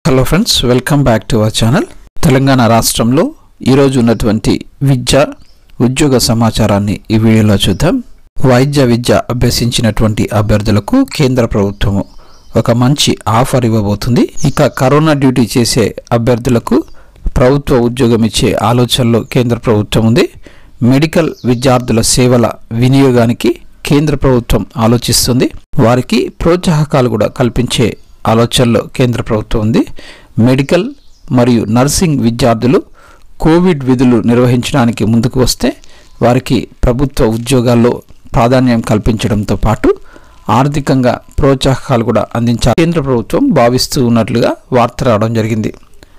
hello friends welcome back to our channel Telangana రాష్ట్రంలో ఈరోజు ఉన్నటువంటి విద్య ఉద్యోగ సమాచారాన్ని ఈ వీడియోలో చూద్దాం వైద్య విద్య అభ్యసించినటువంటి అభ్యర్థులకు కేంద్ర ప్రభుత్వము ఒక మంచి ఆఫర్ ఇవ్వబోతుంది ఇక కరోనా డ్యూటీ చేసే అభ్యర్థులకు ప్రభుత్వ ఉద్యోగం ఇచ్చే ఆలోచనలో కేంద్ర ప్రభుత్వం ఉంది మెడికల్ విద్యార్థుల సేవల వినియోగానికి కేంద్ర ప్రభుత్వం ఆలోచిస్తుంది వారికి ప్రోత్సాహకాలు కూడా కల్పించే ఆలోచనలో కేంద్ర ప్రభుత్వం ఉంది మెడికల్ మరియు నర్సింగ్ విద్యార్థులు కోవిడ్ విధులు నిర్వహించడానికి ముందుకు వస్తే వారికి ప్రభుత్వ ఉద్యోగాల్లో ప్రాధాన్యం కల్పించడంతో పాటు ఆర్థికంగా ప్రోత్సాహకాలు కూడా అందించాలి కేంద్ర ప్రభుత్వం భావిస్తూ ఉన్నట్లుగా వార్త రావడం జరిగింది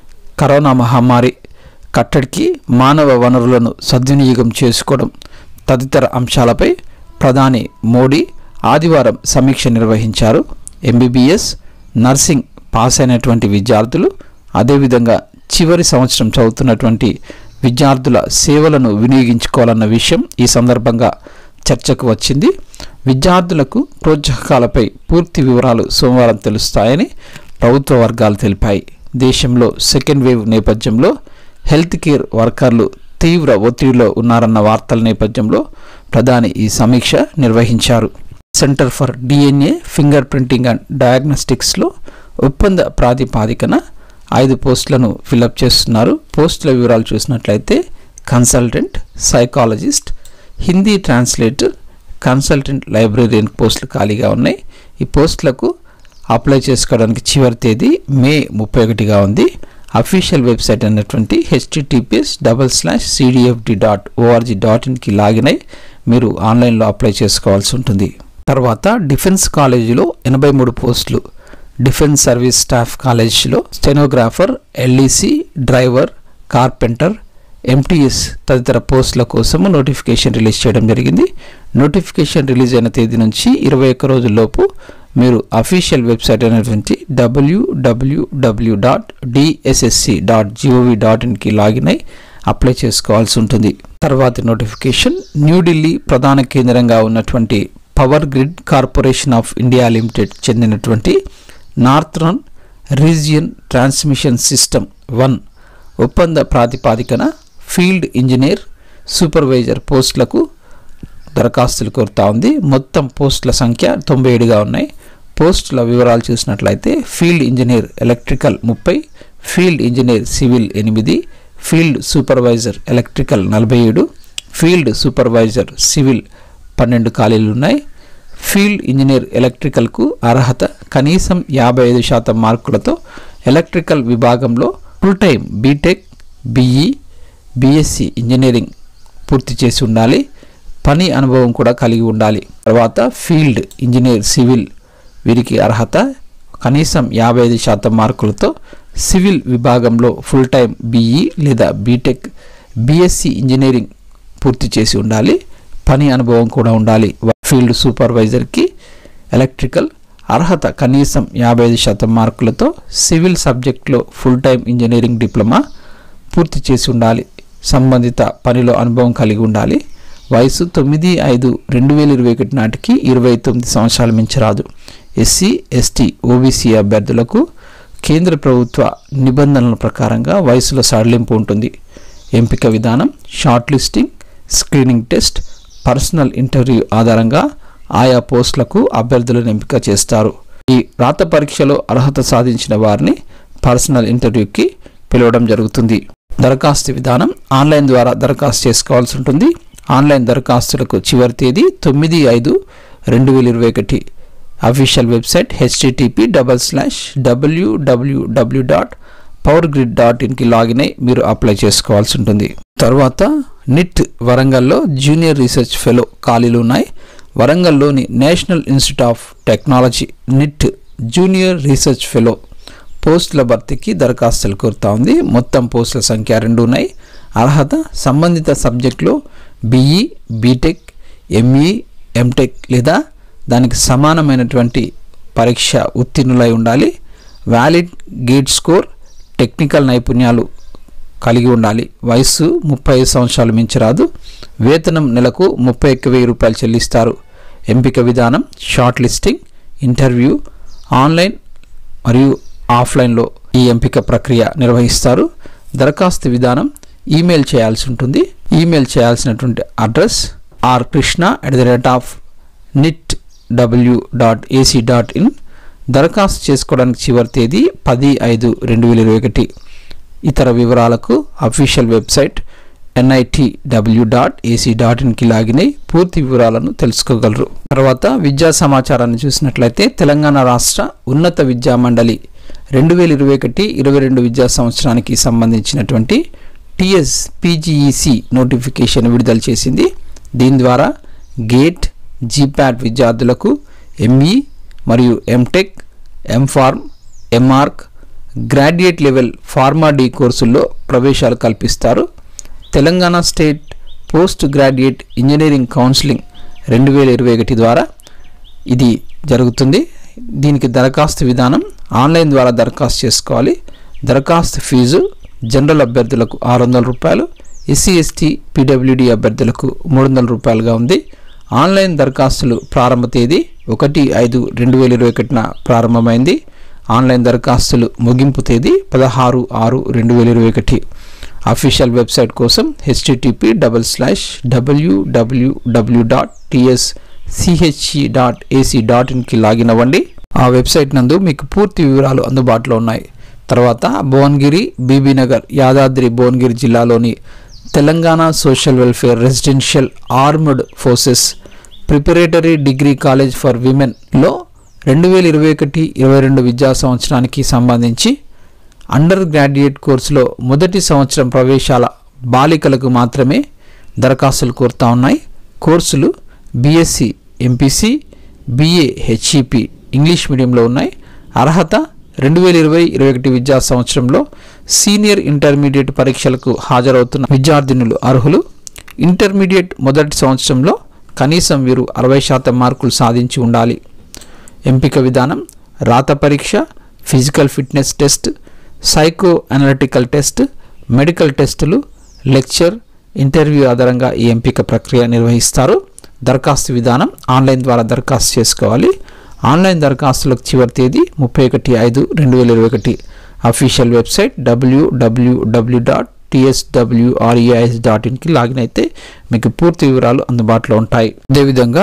కరోనా మహమ్మారి కట్టడికి మానవ వనరులను సద్వినియోగం చేసుకోవడం తదితర అంశాలపై ప్రధాని మోడీ ఆదివారం సమీక్ష నిర్వహించారు ఎంబీబీఎస్ నర్సింగ్ పాస్ అయినటువంటి విద్యార్థులు అదేవిధంగా చివరి సంవత్సరం చదువుతున్నటువంటి విద్యార్థుల సేవలను వినియోగించుకోవాలన్న విషయం ఈ సందర్భంగా చర్చకు వచ్చింది విద్యార్థులకు ప్రోత్సాహకాలపై పూర్తి వివరాలు సోమవారం తెలుస్తాయని ప్రభుత్వ వర్గాలు తెలిపాయి దేశంలో సెకండ్ వేవ్ నేపథ్యంలో హెల్త్ కేర్ వర్కర్లు తీవ్ర ఒత్తిడిలో ఉన్నారన్న వార్తల నేపథ్యంలో ప్రధాని ఈ సమీక్ష నిర్వహించారు centre for DNA fingerprinting and డయాగ్నోస్టిక్స్లో ఒప్పంద ప్రాతిపాదికన ఐదు పోస్టులను ఫిలప్ చేస్తున్నారు పోస్టుల వివరాలు చూసినట్లయితే consultant psychologist Hindi translator consultant librarian పోస్టులు ఖాళీగా ఉన్నాయి ఈ పోస్టులకు అప్లై చేసుకోవడానికి చివరి తేదీ మే ముప్పై ఒకటిగా ఉంది అఫీషియల్ వెబ్సైట్ అయినటువంటి HTTPS double slash CDFD dot ORG dot ఇన్కి లాగిన్ అయి మీరు ఆన్లైన్లో అప్లై చేసుకోవాల్సి ఉంటుంది తర్వాత డిఫెన్స్ కాలేజీలో ఎనభై మూడు పోస్టులు డిఫెన్స్ సర్వీస్ స్టాఫ్ కాలేజీలో stenographer LEC driver carpenter MTS తదితర పోస్టుల కోసము నోటిఫికేషన్ రిలీజ్ చేయడం జరిగింది నోటిఫికేషన్ రిలీజ్ అయిన తేదీ నుంచి ఇరవై ఒక్క రోజుల్లోపు మీరు అఫీషియల్ వెబ్సైట్ అయినటువంటి WWW dot DSSC dot GOV dot ఇన్కి లాగిన్ అయి అప్లై చేసుకోవాల్సి ఉంటుంది తర్వాతి నోటిఫికేషన్ న్యూఢిల్లీ ప్రధాన కేంద్రంగా ఉన్నటువంటి power grid corporation of India limited చెందినటువంటి northern region transmission system one ఒప్పంద ప్రాతిపాదికన ఫీల్డ్ ఇంజనీర్ సూపర్వైజర్ పోస్టులకు దరఖాస్తులు కోరుతా ఉంది మొత్తం పోస్టుల సంఖ్య తొంభై ఏడుగా ఉన్నాయి పోస్టుల వివరాలు చూసినట్లయితే ఫీల్డ్ ఇంజనీర్ ఎలక్ట్రికల్ ముప్పై ఫీల్డ్ ఇంజనీర్ సివిల్ ఎనిమిది ఫీల్డ్ సూపర్వైజర్ ఎలక్ట్రికల్ నలభై ఏడు ఫీల్డ్ సూపర్వైజర్ సివిల్ పన్నెండు ఖాళీలు ఉన్నాయి ఫీల్డ్ ఇంజనీర్ ఎలక్ట్రికల్కు అర్హత కనీసం యాభై ఐదు శాతం మార్కులతో ఎలక్ట్రికల్ విభాగంలో full time B Tech BE B Sc engineering పూర్తి చేసి ఉండాలి పని అనుభవం కూడా కలిగి ఉండాలి తర్వాత ఫీల్డ్ ఇంజనీర్ సివిల్ వీరికి అర్హత కనీసం యాభై ఐదు శాతం మార్కులతో సివిల్ విభాగంలో ఫుల్ టైం బీఈ లేదా బీటెక్ బీఎస్సీ ఇంజనీరింగ్ పూర్తి చేసి ఉండాలి పని అనుభవం కూడా ఉండాలి ఫీల్డ్ సూపర్వైజర్కి ఎలక్ట్రికల్ అర్హత కనీసం యాభై ఐదు శాతం మార్కులతో సివిల్ సబ్జెక్ట్లో ఫుల్ టైం ఇంజనీరింగ్ డిప్లొమా పూర్తి చేసి ఉండాలి సంబంధిత పనిలో అనుభవం కలిగి ఉండాలి వయసు తొమ్మిది ఐదు రెండు వేల ఇరవై ఒకటి నాటికి ఇరవై తొమ్మిది సంవత్సరాలు మించరాదు ఎస్సీ ఎస్టీ ఓబీసీ అభ్యర్థులకు కేంద్ర ప్రభుత్వ నిబంధనల ప్రకారంగా వయసులో సడలింపు ఉంటుంది ఎంపిక విధానం shortlisting screening test personal interview ఆధారంగా ఆయా పోస్టులకు అభ్యర్థులను ఎంపిక చేస్తారు ఈ రాత పరీక్షలో అర్హత సాధించిన వారిని పర్సనల్ ఇంటర్వ్యూకి పిలవడం జరుగుతుంది దరఖాస్తు విధానం ఆన్లైన్ ద్వారా దరఖాస్తు చేసుకోవాల్సి ఉంటుంది ఆన్లైన్ దరఖాస్తులకు చివరి తేదీ తొమ్మిది ఐదు రెండు వేల ఇరవై ఒకటి official website HTTP double slash WWW dot power grid dot ఇన్కి లాగిన్ అయి మీరు అప్లై చేసుకోవాల్సి ఉంటుంది తర్వాత నిట్ వరంగల్లో జూనియర్ రీసెర్చ్ ఫెలో ఖాళీలు ఉన్నాయి వరంగల్లోని national institute of technology NIT junior research fellow పోస్టుల భర్తీకి దరఖాస్తులు కోరుతా ఉంది మొత్తం పోస్టుల సంఖ్య రెండు ఉన్నాయి అర్హత సంబంధిత సబ్జెక్టులో బీఈ బీటెక్ ఎంఈ ఎంటెక్ లేదా దానికి సమానమైనటువంటి పరీక్ష ఉత్తీర్ణులై ఉండాలి వ్యాలిడ్ గేట్ స్కోర్ టెక్నికల్ నైపుణ్యాలు కలిగి ఉండాలి వయస్సు ముప్పై ఐదు సంవత్సరాలు మించరాదు వేతనం నెలకు ముప్పై ఒక్క వెయ్యి రూపాయలు చెల్లిస్తారు ఎంపిక విధానం షార్ట్ లిస్టింగ్ ఇంటర్వ్యూ ఆన్లైన్ మరియు ఆఫ్లైన్లో ఈ ఎంపిక ప్రక్రియ నిర్వహిస్తారు దరఖాస్తు విధానం ఈమెయిల్ చేయాల్సి ఉంటుంది ఈమెయిల్ చేయాల్సినటువంటి address R Krishna at the rate of NIT W dot AC dot in దరఖాస్తు చేసుకోవడానికి చివరి తేదీ పది ఐదు రెండు వేల ఇరవై ఒకటి ఇతర వివరాలకు official website NITW dot AC dot ఇన్కి లాగిన్ అయి పూర్తి వివరాలను తెలుసుకోగలరు తర్వాత విద్యా సమాచారాన్ని చూసినట్లయితే తెలంగాణ రాష్ట్ర ఉన్నత విద్యా మండలి రెండు వేల ఇరవై ఒకటి ఇరవై రెండు విద్యా సంవత్సరానికి సంబంధించినటువంటి టిఎస్ పీజీఈసి నోటిఫికేషన్ విడుదల చేసింది దీని ద్వారా గేట్ జీప్యాట్ విద్యార్థులకు ఎంఈ మరియు M Tech M Pharm M Arch graduate level pharma D కోర్సుల్లో ప్రవేశాలు కల్పిస్తారు Telangana state post graduate engineering counselling రెండు వేల ఇరవై ఒకటి ద్వారా ఇది జరుగుతుంది దీనికి దరఖాస్తు విధానం ఆన్లైన్ ద్వారా దరఖాస్తు చేసుకోవాలి దరఖాస్తు ఫీజు జనరల్ అభ్యర్థులకు ఆరు వందల రూపాయలు ఎస్సీ ఎస్టీ పీడబ్ల్యూడి అభ్యర్థులకు మూడు వందల రూపాయలుగా ఉంది ఆన్లైన్ దరఖాస్తులు ప్రారంభ తేదీ ఒకటి ఐదు రెండు వేల ఇరవై ఒకటిన ప్రారంభమైంది ఆన్లైన్ దరఖాస్తులు ముగింపు తేదీ పదహారు ఆరు రెండు వేల ఇరవై ఒకటి అఫీషియల్ వెబ్సైట్ కోసం HTTP double slash WWW dot TS CHE dot AC dot ఇన్కి లాగిన్ అవ్వండి ఆ వెబ్సైట్ నందు మీకు పూర్తి వివరాలు అందుబాటులో ఉన్నాయి తర్వాత భువనగిరి బీబీనగర్ యాదాద్రి భువనగిరి జిల్లాలోని Telangana social welfare residential armed forces preparatory degree college for విమెన్లో రెండు వేల ఇరవై ఒకటి ఇరవై రెండు విద్యా సంవత్సరానికి సంబంధించి అండర్ గ్రాడ్యుయేట్ కోర్సులో మొదటి సంవత్సరం ప్రవేశాల బాలికలకు మాత్రమే దరఖాస్తులు కోరుతా ఉన్నాయి కోర్సులు B Sc MPC BA HEP English మీడియంలో ఉన్నాయి అర్హత రెండు వేల ఇరవై ఇరవై ఒకటి విద్యా సంవత్సరంలో సీనియర్ ఇంటర్మీడియట్ పరీక్షలకు హాజరవుతున్న విద్యార్థినులు అర్హులు ఇంటర్మీడియట్ మొదటి సంవత్సరంలో కనీసం వీరు అరవై శాతం మార్కులు సాధించి ఉండాలి ఎంపిక విధానం రాత పరీక్ష physical fitness test psycho analytical test medical టెస్టులు లెక్చర్ ఇంటర్వ్యూ ఆధారంగా ఈ ఎంపిక ప్రక్రియ నిర్వహిస్తారు దరఖాస్తు విధానం ఆన్లైన్ ద్వారా దరఖాస్తు చేసుకోవాలి ఆన్లైన్ దరఖాస్తులకు చివరి తేదీ ముప్పై ఒకటి ఐదు రెండు వేల ఇరవై ఒకటి official website WWW dot TSWREIS dot ఇన్కి లాగిన్ అయితే మీకు పూర్తి వివరాలు అందుబాటులో ఉంటాయి అదేవిధంగా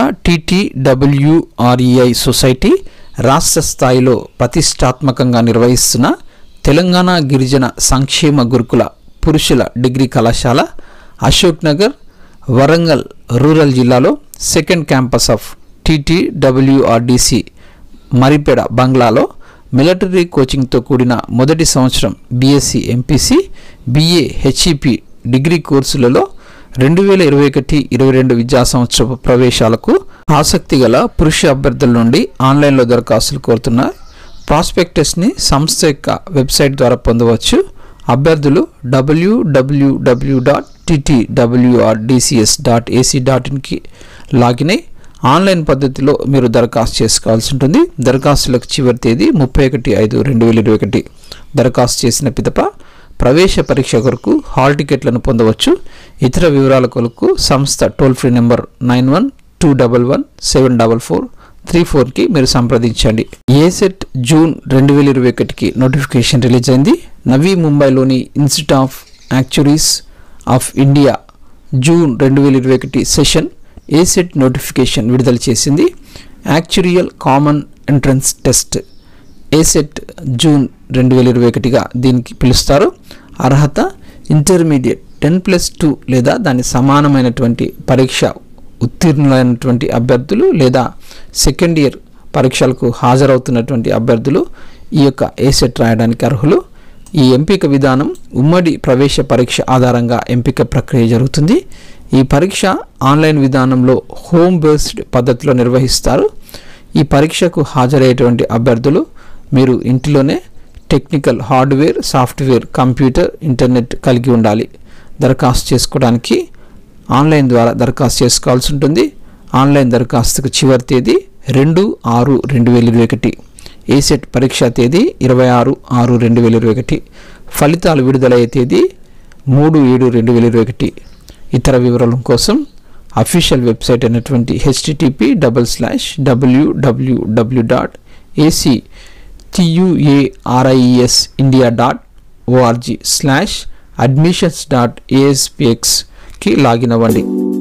టీటీడబ్ల్యూఆర్ఈఐ సొసైటీ రాష్ట్ర స్థాయిలో ప్రతిష్టాత్మకంగా నిర్వహిస్తున్న తెలంగాణ గిరిజన సంక్షేమ గురుకుల పురుషుల డిగ్రీ కళాశాల అశోక్ నగర్ వరంగల్ రూరల్ జిల్లాలో second campus of TTWRDC Maripeda బంగ్లాలో మిలిటరీ కోచింగ్తో కూడిన మొదటి సంవత్సరం B Sc MPC BA HEP degree కోర్సులలో రెండు వేల ఇరవై ఒకటి ఇరవై రెండు విద్యా సంవత్సరపు ప్రవేశాలకు ఆసక్తి గల పురుష అభ్యర్థుల నుండి ఆన్లైన్లో దరఖాస్తులు కోరుతున్న ప్రాస్పెక్టస్ని సంస్థ యొక్క వెబ్సైట్ ద్వారా పొందవచ్చు అభ్యర్థులు WWW dot TTWRDCS dot AC dot ఇన్కి లాగిన్ అయి ఆన్లైన్ పద్ధతిలో మీరు దరఖాస్తు చేసుకోవాల్సి ఉంటుంది దరఖాస్తులకు చివరి తేదీ ముప్పై ఒకటి ఐదు రెండు వేల ఇరవై ఒకటి దరఖాస్తు చేసిన పిదప ప్రవేశ పరీక్ష కొరకు హాల్ టికెట్లను పొందవచ్చు ఇతర వివరాల కొరకు సంస్థ toll free number nine one two double one seven double four three ఫోర్కి మీరు సంప్రదించండి ఏసెట్ జూన్ రెండు వేల ఇరవై ఒకటికి నోటిఫికేషన్ రిలీజ్ అయింది నవీ ముంబైలోని institute of actuaries of India June రెండు వేల ఇరవై ఒకటి సెషన్ ఏసెట్ నోటిఫికేషన్ విడుదల చేసింది actuarial common entrance test ACET June రెండు వేల ఇరవై ఒకటిగా దీనికి పిలుస్తారు అర్హత ఇంటర్మీడియట్ టెన్ ప్లస్ టూ లేదా దాని సమానమైనటువంటి పరీక్ష ఉత్తీర్ణులైనటువంటి అభ్యర్థులు లేదా సెకండ్ ఇయర్ పరీక్షలకు హాజరవుతున్నటువంటి అభ్యర్థులు ఈ యొక్క ఏసెట్ రాయడానికి అర్హులు ఈ ఎంపిక విధానం ఉమ్మడి ప్రవేశ పరీక్ష ఆధారంగా ఎంపిక ప్రక్రియ జరుగుతుంది ఈ పరీక్ష ఆన్లైన్ విధానంలో హోమ్ బేస్డ్ పద్ధతిలో నిర్వహిస్తారు ఈ పరీక్షకు హాజరయ్యేటువంటి అభ్యర్థులు మీరు ఇంటిలోనే technical hardware software computer internet కలిగి ఉండాలి దరఖాస్తు చేసుకోవడానికి ఆన్లైన్ ద్వారా దరఖాస్తు చేసుకోవాల్సి ఉంటుంది ఆన్లైన్ దరఖాస్తుకు చివరి తేదీ రెండు ఆరు రెండు వేల ఇరవై ఒకటి ఏసెట్ పరీక్షా తేదీ ఇరవై ఆరు ఆరు రెండు వేల ఇరవై ఒకటి ఫలితాలు విడుదలయ్యే తేదీ మూడు ఏడు రెండు వేల ఇరవై ఒకటి ఇతర వివరాల కోసం అఫీషియల్ వెబ్సైట్ అయినటువంటి HTTP double slash WWW dot actuaries India dot ORG slash admissions dot ఏఎస్పిఎక్స్కి లాగిన్ అవ్వండి